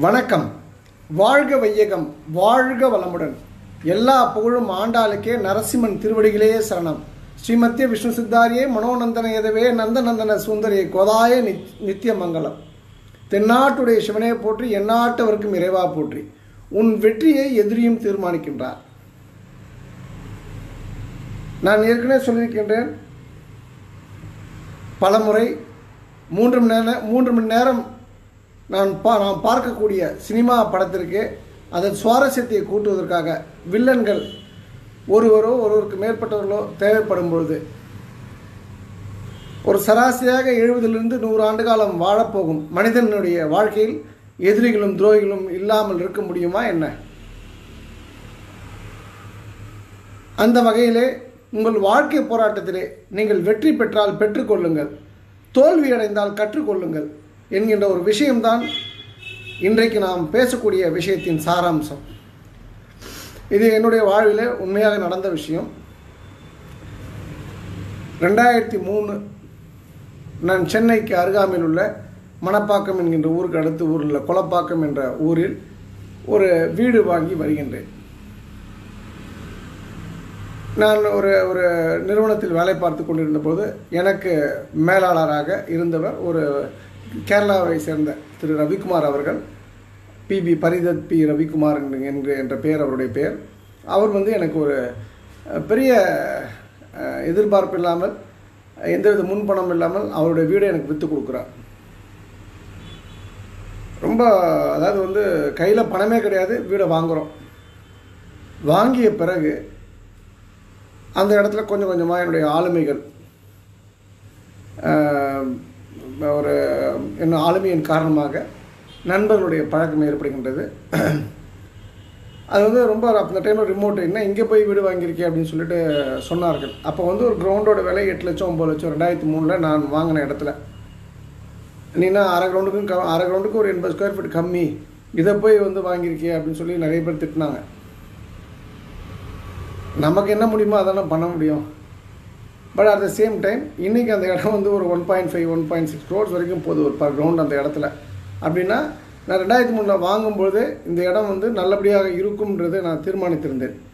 வணக்கம் வாழ்க வையகம் வாழ்க வளமுடன் எல்லா புகழும் ஆண்டாளுக்கே நரசிம்மன் திருவடிகளே சரணம் ஸ்ரீமத்திய விஷ்ணு சித்தாரியே மனோநந்தன எதவே நந்தநந்தன சுந்தரியை கோதாய நித் நித்திய மங்கலம் தென்னாட்டுடைய சிவனே போற்றி எந்நாட்டவர்க்கும் இறைவா போற்றி உன் வெற்றியை எதிரியும் தீர்மானிக்கின்றார் நான் ஏற்கனவே சொல்லியிருக்கின்றேன் பலமுறை மூன்று மணி நேரம் மூன்று மணி நேரம் நான் பா நான் பார்க்கக்கூடிய சினிமா படத்திற்கு அதன் சுவாரஸ்யத்தை கூட்டுவதற்காக வில்லன்கள் ஒருவரோ ஒருவருக்கு மேற்பட்டவர்களோ தேவைப்படும் பொழுது ஒரு சராசரியாக எழுபதிலிருந்து நூறு ஆண்டு காலம் வாழப்போகும் மனிதனுடைய வாழ்க்கையில் எதிரிகளும் துரோகிகளும் இல்லாமல் இருக்க முடியுமா என்ன அந்த வகையிலே உங்கள் வாழ்க்கை போராட்டத்திலே நீங்கள் வெற்றி பெற்றால் பெற்றுக்கொள்ளுங்கள் தோல்வி அடைந்தால் கற்றுக்கொள்ளுங்கள் என்கின்ற ஒரு விஷயம்தான் இன்றைக்கு நாம் பேசக்கூடிய விஷயத்தின் சாராம்சம் இது என்னுடைய வாழ்வில் உண்மையாக நடந்த விஷயம் ரெண்டாயிரத்தி மூணு நான் சென்னைக்கு அருகாமையில் உள்ள மணப்பாக்கம் என்கின்ற ஊருக்கு அடுத்த ஊரில் உள்ள கொலப்பாக்கம் என்ற ஊரில் ஒரு வீடு வாங்கி வருகின்றேன் நான் ஒரு ஒரு நிறுவனத்தில் வேலை பார்த்து கொண்டிருந்த போது எனக்கு மேலாளராக இருந்தவர் ஒரு கேரளாவை சேர்ந்த திரு ரவிக்குமார் அவர்கள் பிபி பரிதத் பி ரவிக்குமார் என்ற என்ற பெயர் அவருடைய பெயர் அவர் வந்து எனக்கு ஒரு பெரிய எதிர்பார்ப்பு இல்லாமல் எந்தவித முன்பணம் இல்லாமல் அவருடைய வீடை எனக்கு விற்று கொடுக்குறார் ரொம்ப அதாவது வந்து கையில் பணமே கிடையாது வீடை வாங்குகிறோம் வாங்கிய பிறகு அந்த இடத்துல கொஞ்சம் கொஞ்சமாக என்னுடைய ஆளுமைகள் ஒரு என்ன ஆளுமையின் காரணமாக நண்பர்களுடைய பழக்கம் ஏற்படுகின்றது அது வந்து ரொம்ப அந்த டைமில் ரிமோட் என்ன இங்கே போய் வீடு வாங்கியிருக்கேன் அப்படின்னு சொல்லிட்டு சொன்னார்கள் அப்போ வந்து ஒரு கிரவுண்டோட விலை எட்டு லட்சம் ஒம்பது லட்சம் ரெண்டாயிரத்தி மூணில் நான் வாங்கின இடத்துல நீனா அரை கிரவுண்டுக்கும் க அரை கிரவுண்டுக்கு ஒரு எண்பது ஸ்கொயர் ஃபீட் கம்மி இதை போய் வந்து வாங்கியிருக்கே அப்படின்னு சொல்லி நிறைய பேர் திட்டினாங்க நமக்கு என்ன முடியுமோ அதெல்லாம் பண்ண முடியும் but at the same time இன்றைக்கி அந்த இடம் வந்து ஒரு one point five one point six crores வரைக்கும் போகுது ஒரு பர் கிரவுண்ட் அந்த இடத்துல அப்படின்னா நான் ரெண்டாயிரத்தி மூணில் வாங்கும்போது இந்த இடம் வந்து நல்லபடியாக இருக்கும்ன்றதை நான் தீர்மானித்திருந்தேன்